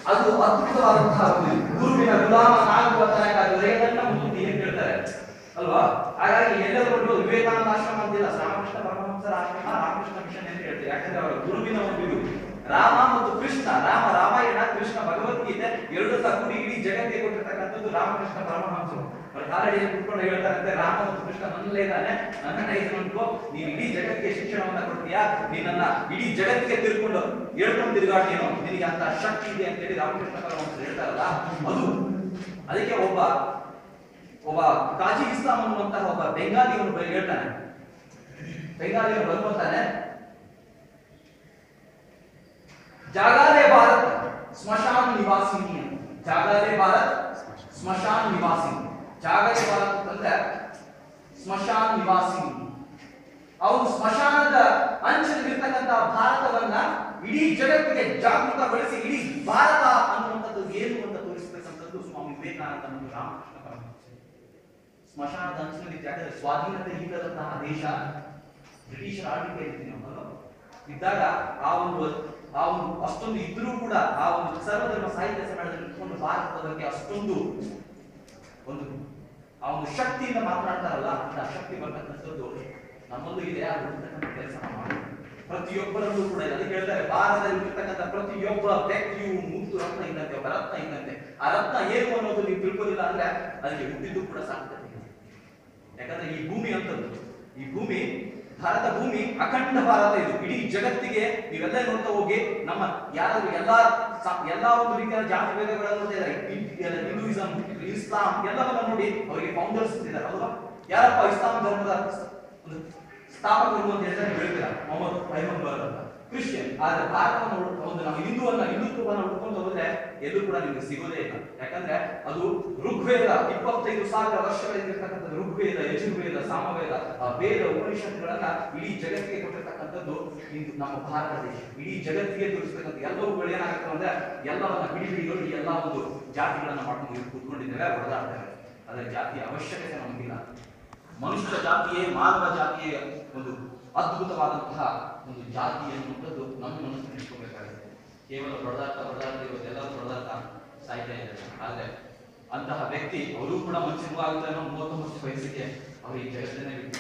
ಅದು ಅದ್ಭುತವಾದಂತಹ ಒಂದು ಗುರುವಿನ ಗುಲಾಮನಾಗುವ ತನಕ ಅದು ರೇಗನ್ನ ಮುಂದೆ ಏನ್ ಹೇಳ್ತಾರೆ ಅಲ್ವಾ ಹಾಗಾಗಿ ಎಲ್ಲರೂ ನೋಡುವುದು ವಿವೇಕಾನಂದ ಆಶ್ರಮ ಅಂತಿಲ್ಲ ರಾಮಕೃಷ್ಣ ಪರಮಹಂಸರ ಆಶ್ರಮ ರಾಮಕೃಷ್ಣ ಮಿಷನ್ ಅಂತ ಹೇಳ್ತಾರೆ ಯಾಕಂದ್ರೆ ಅವರ ಗುರುವಿನ ಒಂದು ಇದು ರಾಮ ಮತ್ತು ಕೃಷ್ಣ ರಾಮ ರಾಮಾಯಣ ಕೃಷ್ಣ ಭಗವದ್ಗೀತೆ ಎರಡು ಸಹ ಕೂಡಿ ಇಡೀ ಜಗತ್ತಿಗೆ ಕೊಟ್ಟಿರ್ತಕ್ಕಂಥದ್ದು ರಾಮಕೃಷ್ಣ ಪರಮಹಂಸರು ಅವ್ರ ಕಾಲಡಿಯಲ್ಲಿ ಕುತ್ಕೊಂಡು ಹೇಳ್ತಾರಂತೆ ರಾಮ ಮತ್ತು ಕೃಷ್ಣ ನನ್ನಲ್ಲೇ ಇದ್ದಾನೆ ನನ್ನನ್ನ ಇದು ಅನ್ಕೋ ನೀನು ಇಡೀ ಜಗತ್ತಿಗೆ ಶಿಕ್ಷಣವನ್ನ ಕೊಡ್ತೀಯಾ ನೀನನ್ನ ಇಡೀ ಜಗತ್ತಿಗೆ ತಿರ್ಕೊಂಡು ಹೇಳ್ಕೊಂಡು ತಿರುಗಾಡ್ತೀನೋ ನಿನಗೆ ಅಂತ ಶಕ್ತಿ ಇದೆ ಅಂತೇಳಿ ರಾಮಕೃಷ್ಣ ಪರಮಹಂಸರು ಹೇಳ್ತಾರಲ್ಲ ಅದು ಅದಕ್ಕೆ ಒಬ್ಬ ಒಬ್ಬ ಕಾಜಿ ಇಸ್ಲಾಂ ಅನ್ನುವಂತಹ ಒಬ್ಬ ಬೆಂಗಾಲಿಯವನು ಬೈ- ಹೇಳ್ತಾನೆ ಬೆಂಗಾಲಿಯವನು ಬರ್ಕೊತಾನೆ ಜಾಗಾಲೆ ಭಾರತ್ ಸ್ಮಶಾನ ನಿವಾಸಿನಿ ಅಂತ. ಜಾಗಾಲೆ ಭಾರತ್ ಸ್ಮಶಾನ ನಿವಾಸಿನಿ ಜಾಗಲೆ ಭಾರತ್ ಅಂತಂದ್ರೆ ಸ್ಮಶಾನ ನಿವಾಸಿನಿ ಅವರು ಸ್ಮಶಾನದ ಅಂಚಿನಲ್ಲಿರ್ತಕ್ಕಂಥ ಭಾರತವನ್ನ ಇಡೀ ಜಗತ್ತಿಗೆ ಜಾಗೃತಗೊಳಿಸಿ ಇಡೀ ಭಾರತ ಅನ್ನುವಂಥದ್ದು ಏನು ಅಂತ ತೋರಿಸ್ತಕ್ಕಂಥದ್ದು ಸ್ವಾಮಿ ವಿವೇಕಾನಂದ ಮತ್ತು ರಾಮಕೃಷ್ಣ ಪರಮಹಂಸರು ಸ್ಮಶಾನದ ಅಂಚಿನಲ್ಲಿ ಯಾಕಂದ್ರೆ ಸ್ವಾಧೀನತೆ ಇಲ್ಲದಂತಹ ದೇಶ ಬ್ರಿಟಿಷರ ಆಳ್ವಿಕೆ ಇರ್ತೀವಿ ನಾವು ಅಲ್ವಾ? ಇದ್ದಾಗ ಆ ಒಂದು ಆ ಒಂದು ಅಷ್ಟೊಂದು ಇದ್ರೂ ಕೂಡ ಆ ಒಂದು ಸರ್ವಧರ್ಮ ಸಾಹಿತ್ಯ ಸಮ್ಮೇಳನದಲ್ಲಿ ಇಟ್ಕೊಂಡು ಭಾರತದ ಬಗ್ಗೆ ಅಷ್ಟೊಂದು ಒಂದು ಆ ಒಂದು ಶಕ್ತಿಯಿಂದ ಮಾತನಾಡ್ತಾರಲ್ಲ ಅಂತ ಶಕ್ತಿ ಬರ್ತಕ್ಕಂಥದ್ದು ನಮ್ಮಲ್ಲೂ ಇದೆ ಆ ಹುಡುಕ್ತಕ್ಕಂಥ ಕೆಲಸ ಮಾಡಿ ಪ್ರತಿಯೊಬ್ಬರಲ್ಲೂ ಕೂಡ ಇದೆ ಅದಕ್ಕೆ ಹೇಳ್ತಾರೆ ಭಾರತದಲ್ಲಿ ಇರ್ತಕ್ಕಂಥ ಪ್ರತಿಯೊಬ್ಬ ವ್ಯಕ್ತಿಯು ಮುತ್ತು ರತ್ನ ಇದ್ದಂತೆ ಒಬ್ಬ ರತ್ನ ಇದ್ದಂತೆ ಆ ರತ್ನ ಏನು ಅನ್ನೋದು ನೀವು ತಿಳ್ಕೊಳ್ಳಿಲ್ಲ ಅಂದ್ರೆ ಅದಕ್ಕೆ ಹುಟ್ಟಿದ್ದು ಕೂಡ ಸಾರ್ಥಕತೆ ಇದೆ. ಯಾಕಂದ್ರೆ ಈ ಭೂಮಿ ಅಂತದ್ದು ಈ ಭೂಮಿ ಭಾರತ ಭೂಮಿ ಅಖಂಡ ಭಾರತ ಇದು ಇಡೀ ಜಗತ್ತಿಗೆ ನೀವೆಲ್ಲ ನೋಡ್ತಾ ಹೋಗಿ ನಮ್ಮ ಯಾರಾದ್ರೂ ಎಲ್ಲಾ ಸಾ- ಎಲ್ಲಾ ಒಂದು ರೀತಿಯ ಜಾತಿ ಭೇದಗಳನ್ನು ನೋಡ್ತಾ ಇದ್ದಾರೆ ಹಿಂದೂಯಿಸಂ ಇಸ್ಲಾಂ ಎಲ್ಲವನ್ನ ನೋಡಿ ಅವರಿಗೆ ಫೌಂಡರ್ಸ್ ಇದ್ದಾರೆ ಅಲ್ವಾ ಯಾರಪ್ಪ ಇಸ್ಲಾಂ ಧರ್ಮದ ಒಂದು ಸ್ಥಾಪಕರು ಅಂತ ಹೇಳಿದ್ರೆ ನೀವು ಹೇಳ್ತೀರಾ ಮೊಹಮ್ಮದ್ ಪೈಗಂಬರ್ ಅಂತ ಕ್ರಿಶ್ಚಿಯನ್ ಆದ್ರೆ ಭಾರತವನ್ನು ಹುಡ್- ಒಂದು ನಾವು ಹಿಂದೂವನ್ನ ಹಿಂದುತ್ವವನ್ನ ಹುಡ್ಕೊಂಡು ಹೋದ್ರೆ ಎಲ್ಲೂ ಕೂಡ ನಿಮ್ಗೆ ಸಿಗೋದೇ ಇಲ್ಲ ಯಾಕಂದ್ರೆ ಅದು ಋಗ್ವೇದ ಇಪ್ಪತ್ತೈದು ಸಾವಿರ ವರ್ಷಗಳಿಂದ ಇರ್ತಕ್ಕಂಥ ಋಗ್ವೇದ ಯಜುರ್ವೇದ ಸಾಮವೇದ ಆ ವೇದ ಉಪನಿಷತ್ತುಗಳನ್ನ ಇಡೀ ಜಗತ್ತಿಗೆ ಕೊಟ್ಟಿರ್ತಕ್ಕಂಥದ್ದು ಇಂದು ನಮ್ಮ ಭಾರತ ದೇಶ ಇಡೀ ಜಗತ್ತಿಗೆ ತೋರಿಸ್ತಕ್ಕಂಥ ಎಲ್ಲವುಗಳು ಏನಾಗುತ್ತೆ ಅಂದ್ರೆ ಎಲ್ಲವನ್ನ ಬಿಡಿ ಬಿಡಿಗಳು ಎಲ್ಲ ಒಂದು ಜಾತಿಗಳನ್ನ ಮಾಡ್ಕೊಂಡು ಇಲ್ಲಿ ಕೂತ್ಕೊಂಡಿದ್ದೇವೆ ಹೊಡೆದಾಡ್ತೇವೆ ಅದರ ಜಾತಿಯ ಅವಶ್ಯಕತೆ ನಮಗಿಲ್ಲ ಮನುಷ್ಯ ಜಾತಿಯೇ ಮಾನವ ಜಾತಿಯೇ ಒಂದು ಅದ್ಭುತವಾದಂತಹ ಒಂದು ಜಾತಿ ಎನ್ನುವಂಥದ್ದು ನಮ್ಮ ಮನಸ್ಸನ್ನು ಇಟ್ಕೋಬೇಕಾಗಿದೆ ಕೇವಲ ಹೊಡೆದಾಟ ಹೊಡೆದಾಟ ಇವತ್ತೆಲ್ಲರೂ ಹೊಡೆದಾಟ ಸಾಯ್ತಾ ಇದ್ದಾರೆ ಆದ್ರೆ ಅಂತಹ ವ್ಯಕ್ತಿ ಅವರು ಕೂಡ ಮನುಷ್ಯವಾಗುತ್ತೆ ಅನ್ನೋ ಮೂವತ್ತೊಂಬತ್ತು ವಯಸ್ಸಿಗೆ ಅವರು ಈ ಜಗತ್ತನ್ನೇ ಬಿಟ್ಟು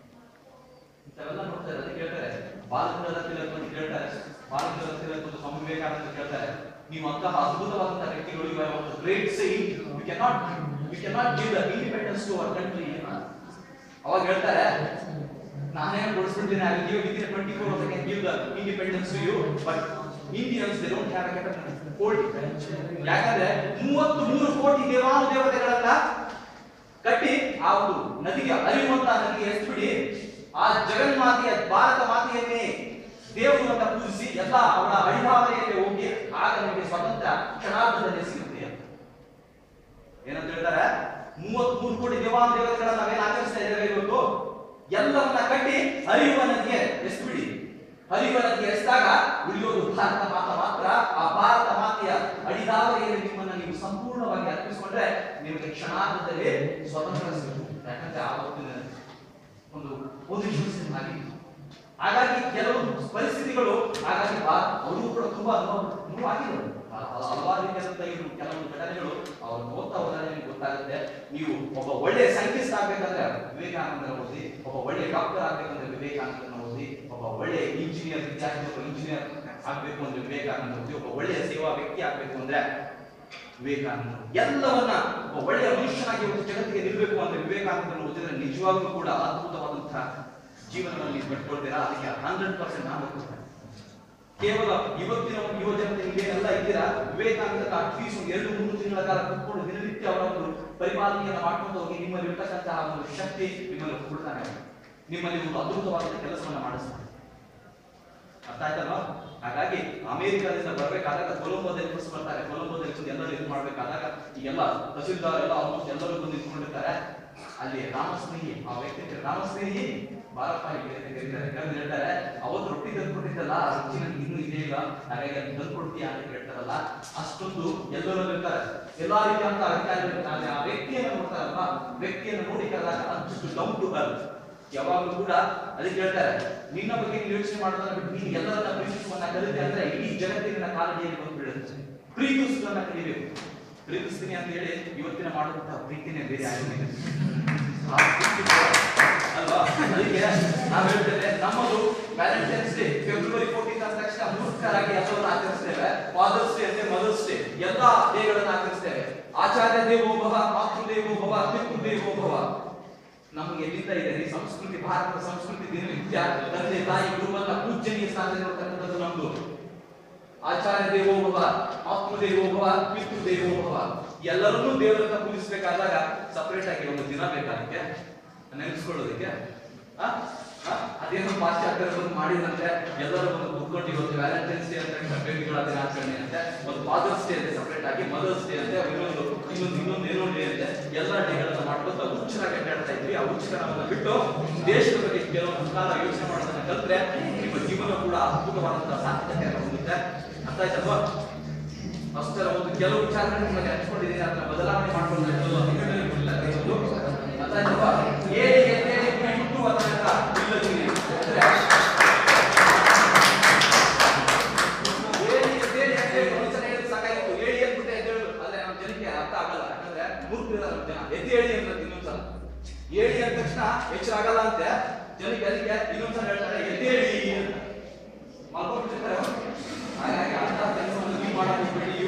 ಇಂಥವೆಲ್ಲ ನೋಡ್ತಾರೆ ಅದಕ್ಕೆ ಹೇಳ್ತಾರೆ ಬಾಲಗಂಗಾಧರ ತಿಲಕ್ ಅಂತ ಕೇಳ್ತಾರೆ ಬಾಲಗಂಗಾಧರ ತಿಲಕ್ ಮತ್ತು ಸ್ವಾಮಿ ವಿವೇಕಾನಂದ ಕೇಳ್ತಾರೆ ನೀವು ಅಂತಹ ಅದ್ಭುತವಾದಂತಹ ವ್ಯಕ್ತಿಗಳು ಇವಾಗ ಒಂದು great sign we cannot we cannot give the independence to our country ಅವಾಗ ಹೇಳ್ತಾರೆ ನಾನೇ ಕೊಡಿಸ್ಬಿಡ್ತೀನಿ I give with 24 hours I can give the independence to you but Indians they don't have a capacity ಕೋಟಿ ಯಾಕಂದ್ರೆ 33 ಕೋಟಿ ದೇವಾನು ದೇವತೆಗಳನ್ನ ಕಟ್ಟಿ ಆ ಒಂದು ನದಿಗೆ ಹರಿಯುವಂತ ನದಿಗೆ ಎಸ್ಬಿಡಿ ಆ ಜಗನ್ಮಾತೆಯ ಭಾರತ ಮಾತೆಯನ್ನೇ ದೇವರು ಅಂತ ಪೂಜಿಸಿ ಎಲ್ಲ ಅವರ ಅಡಿಭಾವನೆಯಲ್ಲಿ ಹೋಗಿ ಆಗ ನಿಮಗೆ ಸ್ವತಂತ್ರ ಕ್ಷಣಾರ್ಧದಲ್ಲಿ ಸಿಗುತ್ತೆ ಅಂತ ಏನಂತ ಹೇಳ್ತಾರೆ ಮೂವತ್ಮೂರು ಕೋಟಿ ದೇವಾನು ದೇವತೆಗಳನ್ನ ನಾವೇನು ಆಚರಿಸ್ತಾ ಇದ್ದೇವೆ ಇವತ್ತು ಎಲ್ಲವನ್ನ ಕಟ್ಟಿ ಹರಿಯುವ ನದಿಗೆ ಎಸ್ಬಿಡಿ ಹರಿಯುವ ನದಿಗೆ ಎಸ್ದಾಗ ಉಳಿಯೋದು ಭಾರತ ಮಾತ ಮಾತ್ರ ಆ ಭಾರತ ಮಾತೆಯ ಅಡಿದಾವರಿಯಲ್ಲಿ ನಿಮ್ಮನ್ನ ನೀವು ಸಂಪೂರ್ಣವಾಗಿ ಅರ್ಪಿಸಿಕೊಂಡ್ರೆ ನಿಮಗೆ ಕ್ಷಣಾರ್ಧದಲ್ಲಿ ಸ್ವತಂತ್ರ ಸಿಗುತ್ತೆ ಯಾಕಂದ್ರೆ ಆ ಹೊತ್ತಿನ ಒಂದು ಪೊಸಿಷನ್ಸ್ ಆಗಿತ್ತು ಹಾಗಾಗಿ ಕೆಲವು ಪರಿಸ್ಥಿತಿಗಳು ಹಾಗಾಗಿ ಬಾ- ಅವರು ಕೂಡ ತುಂಬಾ ಅನುಭವ ಅನುಭವ ಆಗಿದ್ರು ಹಲ- ಹಲ- ಹಲವಾರು ರೀತಿಯಾದಂತಹ ಇವು ಕೆಲವೊಂದು ಘಟನೆಗಳು ಅವ್ರು ಓದ್ತಾ ಹೋದ್ರೆ ನಿಮ್ಗೆ ಗೊತ್ತಾಗುತ್ತೆ ನೀವು ಒಬ್ಬ ಒಳ್ಳೆ ಸೈಂಟಿಸ್ಟ್ ಆಗ್ಬೇಕಂದ್ರೆ ವಿವೇಕಾನಂದರ ಓದಿ ಒಬ್ಬ ಒಳ್ಳೆ ಡಾಕ್ಟರ್ ಆಗ್ಬೇಕಂದ್ರೆ ವಿವೇಕಾನಂದನ ಓದಿ ಒಬ್ಬ ಒಳ್ಳೆ ಇಂಜಿನಿಯರ್ ವಿದ್ಯಾರ್ಥಿ ಒಬ್ಬ ಇಂಜಿನಿಯರ್ ಆಗ್ಬೇಕು ಅಂದ್ರೆ ವಿವೇಕಾನಂದ ಓದಿ ಒಬ್ಬ ಒಳ್ಳೆಯ ಸೇವಾ ವ್ಯಕ್ತಿ ಆಗ್ಬೇಕು ಅಂದ್ರೆ ವಿವೇಕಾನಂದ ಎಲ್ಲವನ್ನ ಒಬ್ಬ ಒಳ್ಳೆಯ ಮನುಷ್ಯನಾಗಿ ಒಂದು ಜಗತ್ತಿಗೆ ನಿಲ್ಲಬೇಕು ಅಂದ್ರೆ ವಿವೇಕಾನಂದನ ಓದಿದ್ರೆ ನಿಜವಾಗ್ಲೂ ಕೂಡ ಅದ್ಭುತವಾದಂತಹ ಜೀವನವನ್ನು ನೀವು ಕಟ್ಕೊಳ್ತೀರಾ ಅದಕ್ಕೆ ಹಂಡ್ರೆಡ್ ಪರ್ಸೆಂಟ್ ನಾನು ಒಪ್ಪಿಸ್ತೇನೆ. ಕೇವಲ ಇವತ್ತಿನ ಒಂದು ಯುವ ಜನತೆ ನೀವೇನೆಲ್ಲ ಇದ್ದೀರಾ ವಿವೇಕಾನಂದ ಅಟ್ಲೀಸ್ಟ್ ಒಂದು ಎರಡು ಮೂರು ತಿಂಗಳ ಕಾಲ ಕೂತ್ಕೊಂಡು ದಿನನಿತ್ಯ ಅವರ ಒಂದು ಪರಿಪಾಲನೆಯನ್ನು ಮಾಡ್ಕೊಂಡು ಹೋಗಿ ನಿಮ್ಮಲ್ಲಿ ಇರ್ತಕ್ಕಂತಹ ಒಂದು ಶಕ್ತಿ ನಿಮ್ಮಲ್ಲಿ ಕೊಡ್ತಾನೆ ನಿಮ್ಮಲ್ಲಿ ಒಂದು ಅದ್ಭುತವಾದ ಕೆಲಸವನ್ನ ಮಾಡಿಸ್ತಾನೆ ಅರ್ಥ ಆಯ್ತಲ್ವಾ ಹಾಗಾಗಿ ಅಮೆರಿಕದಿಂದ ಬರ್ಬೇಕಾದಾಗ ಕೊಲಂಬೋದಲ್ಲಿ ಬಸ್ ಬರ್ತಾರೆ ಕೊಲಂಬೋದಲ್ಲಿ ಬಂದು ಎಲ್ಲರೂ ಇದು ಮಾಡ್ಬೇಕಾದಾಗ ಈಗೆಲ್ಲ ತಹಸೀಲ್ದಾರ್ ಎಲ್ಲ ಆಲ್ಮೋಸ್ಟ್ ಎಲ್ಲರೂ ಬಂದು ನಿಂತ್ಕೊಂಡಿರ್ತಾರೆ ಅಲ್ಲಿ ರಾಮಸ್ನೇಹಿ ಆ ವ್ಯಕ್ತಿ ಇದ್ದಾರೆ, ರಾಮಸ್ನೇಹಿ ಬಾರಪ್ಪ ಇಲ್ಲಿ ಅಂತ ಕರೀತಾರೆ ಯಾಕಂದ್ರೆ ಹೇಳ್ತಾರೆ ಅವತ್ತು ರೊಟ್ಟಿ ತಂದ್ಕೊಟ್ಟಿದ್ದಲ್ಲ ಆ ರುಚಿ ನನಗೆ ಇನ್ನೂ ಇದೆ ಇಲ್ಲ ಹಾಗಾಗಿ ಅದನ್ನ ತಂದ್ಕೊಡ್ತೀಯಾ ಅಂತ ಹೇಳ್ತಾರಲ್ಲ ಅಷ್ಟೊಂದು ಎಲ್ಲರೂ ಇರ್ತಾರೆ ಎಲ್ಲಾ ರೀತಿಯಂತ ಅಧಿಕಾರಿಗಳು ಇರ್ತಾರೆ. ಆ ವ್ಯಕ್ತಿಯನ್ನು ನೋಡ್ತಾರಲ್ವಾ ವ್ಯಕ್ತಿಯನ್ನು ನೋಡಿ ಕರೆದಾಗ ಅಷ್ಟು ಡೌನ್ ಟು ಅರ್ತ್ ಯಾವಾಗಲೂ ಕೂಡ ಅದಕ್ಕೆ ಹೇಳ್ತಾರೆ ನಿನ್ನ ಬಗ್ಗೆ ನೀನು ಯೋಚನೆ ಮಾಡೋದನ್ನ ಬಿಟ್ಟು ನೀನು ಎಲ್ಲರನ್ನ ಪ್ರೀತಿಸುವನ್ನ ಕಲಿತೆ ಅಂದ್ರೆ ಇಡೀ ಜಗತ್ತಿನ ಕಾಲಡಿಯಲ್ಲಿ ಬಂದು ಬೀಳುತ್ತೆ ಪ್ರೀತಿಸುವುದನ್ನ ಕಲಿಬೇಕು ಪ್ರೀತಿಸ್ತೀನಿ ಅಂತ ಹೇಳಿ ಇವತ್ತಿನ ಮಾಡುವಂತಹ ಪ್ರೀತಿನೇ ಬೇರೆ ಆಗಿದೆ ಆ ಪ್ರೀತಿ ಅಲ್ವಾ ಅದಕ್ಕೆ ನಾವು ಹೇಳ್ತೇವೆ ನಮ್ಮದು ವ್ಯಾಲೆಂಟೈನ್ಸ್ ಡೇ ಫೆಬ್ರವರಿ ಫೋರ್ಟೀನ್ ಆದ ತಕ್ಷಣ ಮೂರ್ಖರಾಗಿ ಎಲ್ಲವನ್ನು ಆಚರಿಸ್ತೇವೆ ಫಾದರ್ಸ್ ಡೇ ಅಂತೆ ಮದರ್ಸ್ ಡೇ ಎಲ್ಲಾ ಡೇಗಳನ್ನು ಆಚರಿಸ್ತೇವೆ ಆಚಾರ್ಯ ದೇವೋ ಭವ ಮಾತೃ ದೇವೋ ಭವ ಪಿತೃ ದೇವೋ ಭವ ನಮಗೆ ಎಲ್ಲಿಂದ ಇದೆ ಈ ಸಂಸ್ಕೃತಿ ಭಾರತದ ಸಂಸ್ಕೃತಿ ದಿನನಿತ್ಯ ತಂದೆ ತಾಯಿ ಗುರುವನ್ನ ಪೂಜನೀಯ ಸ್ಥಾನದಲ್ಲಿ ನೋಡ್ತಕ್ಕಂಥದ್ದು ನಮ್ದು ಆಚಾರ್ಯ ದೇವೋ ಭವ ಮಾತೃ ದೇವೋ ಭವ ಪಿತೃ ದೇವೋ ಭವ ಎಲ್ಲರನ್ನೂ ದೇವರನ್ನ ಪೂಜಿಸಬೇಕಾದಾಗ ಸಪರೇಟ್ ಆಗಿ ಒಂದು ದಿನ ಬೇಕಾದಕ್ಕೆ ನೆನೆಸ್ಕೊಳ್ಳೋದಕ್ಕೆ ಆ? ಆ? ಅದೇನೋ ಪಾಶ್ಚಾತ್ಯರು ಬಂದು ಮಾಡಿದಂತೆ ಎಲ್ಲರೂ ಬಂದು ಕೂತ್ಕೊಂಡು ಇವತ್ತು ವ್ಯಾಲೆಂಟೈನ್ಸ್ ಡೇ ಅಂತ ಬೇಬಿಗಳ ದಿನಾಚರಣೆ ಅಂತೆ ಒಂದು ಫಾದರ್ಸ್ ಡೇ ಅಂತೆ ಸಪರೇಟ್ ಆಗಿ ಮದರ್ಸ್ ಡೇ ಅಂತೆ ಇನ್ನೊಂದು ಇನ್ನೊಂದು ಇನ್ನೊಂದು ಏನೋ ಡೇ ಅಂತೆ ಎಲ್ಲ ಡೇಗಳನ್ನ ಮಾಡ್ಕೊಂಡು ಹುಚ್ಚರಾಗಿ ಅಡ್ಡಾಡ್ತಾ ಇದ್ವಿ ಆ ಹುಚ್ಚರನ್ನ ಬಿಟ್ಟು ದೇಶದ ಬಗ್ಗೆ ಕೆಲವೊಂದು ಕಾಲ ಯೋಚನೆ ಮಾಡೋದನ್ನ ಕಲ್ತ್ರೆ ನಿಮ್ಮ ಜೀವನ ಕೂಡ ಅದ್ಭುತವಾದಂತಹ ಸಾರ್ಥಕತೆಯನ್ನು ಹೊಂದುತ್ತೆ ಅರ್ಥ ಆಯ್ತಲ್ವಾ ಅಷ್ಟರ ಒಂದು ಕೆಲವು ವಿಚಾರಗಳನ್ನು ನಿಮಗೆ ಹಂಚ್ಕೊಂಡಿದ್ದೀನಿ ಅದನ್ನ ಬದಲಾವಣೆ ಮಾಡ್ಕೊಂಡು ಕೆಲವು ಅಂಗಗಳಲ್ಲಿ ಇಲ್ಲ ಕೈಗೊಂಡು ಅರ್ಥ ಆಯ್ತಲ್ವಾ ಏಳಿ ಎದ್ದೇಳಿ ಗುರಿ ಮುಟ್ಟುವ ತನಕ ನಿಲ್ಲದಿರಿ ಅಂದ್ರೆ ಏಳಿ ಎದ್ದೇಳಿ ಎದ್ದೇಳಿ ಒಂದ್ಸಲ ಹೇಳಿದ್ರೆ ಸಾಕಾಗಿತ್ತು ಏಳಿ ಅಂದ್ಬಿಟ್ಟೆ ಎದ್ದೇಳು ಆದ್ರೆ ನಮ್ಮ ಜನಕ್ಕೆ ಅರ್ಥ ಆಗಲ್ಲ ಯಾಕಂದ್ರೆ ಮೂರ್ಖರಿಲ್ಲ ನಮ್ಮ ಜನ ಎದ್ದೇಳಿ ಅಂತ ಇನ್ನೊಂದ್ಸಲ ಏಳಿ ಅಂದ ತಕ್ಷಣ ಎಚ್ಚರ ಆಗಲ್ಲ ಅಂತೆ ಜನಕ್ಕೆ ಅದಕ್ಕೆ ಇನ್ನೊಂದ್ಸಲ ಹೇಳ್ತಾರೆ ಎದ್ದೇಳಿ ಅಂತ ಮಲ್ಕೊಂಡ್ಬಿಟ್ಟಿರ್ತಾರೆ ಅವ್ರು. ಹಾಗಾಗಿ ಅಂತ ಕೆಲಸವನ್ನು ನೀವು ಮಾಡಕ್ ಹೋಗ್ಬೇಡಿ